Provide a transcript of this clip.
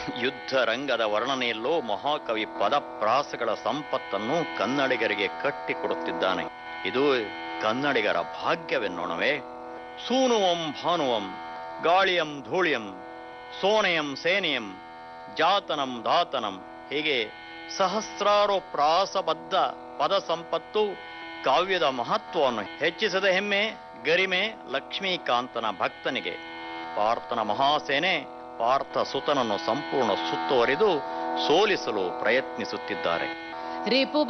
ಯುದ್ಧ ರಂಗದ ವರ್ಣನೆಯಲ್ಲೂ ಮಹಾಕವಿ ಪದಪ್ರಾಸಗಳ ಸಂಪತ್ತನ್ನು ಕನ್ನಡಿಗರಿಗೆ ಕಟ್ಟಿಕೊಡುತ್ತಿದ್ದಾನೆ ಇದು ಕನ್ನಡಿಗರ ಭಾಗ್ಯವೆನ್ನೋಣವೇ ಸೂನುವಂ ಭಾನುವಂ ಗಾಳಿಯಂ ಧೂಳಿಯಂ ಸೋನೆಯಂ ಸೇನೆಯಂ ಜಾತನಂ ದಾತನಂ ಹೀಗೆ ಸಹಸ್ರಾರು ಪ್ರಾಸಬದ್ಧ ಪದ ಸಂಪತ್ತು ಕಾವ್ಯದ ಮಹತ್ವವನ್ನು ಹೆಚ್ಚಿಸದ ಹೆಮ್ಮೆ ಗರಿಮೆ ಲಕ್ಷ್ಮೀಕಾಂತನ ಭಕ್ತನಿಗೆ ಪಾರ್ಥನ ಮಹಾಸೇನೆ ಪಾರ್ಥ ಸುತನನ್ನು ಸಂಪೂರ್ಣ ಸುತ್ತುವರಿದು ಸೋಲಿಸಲು ಪ್ರಯತ್ನಿಸುತ್ತಿದ್ದಾರೆ ರಿಪು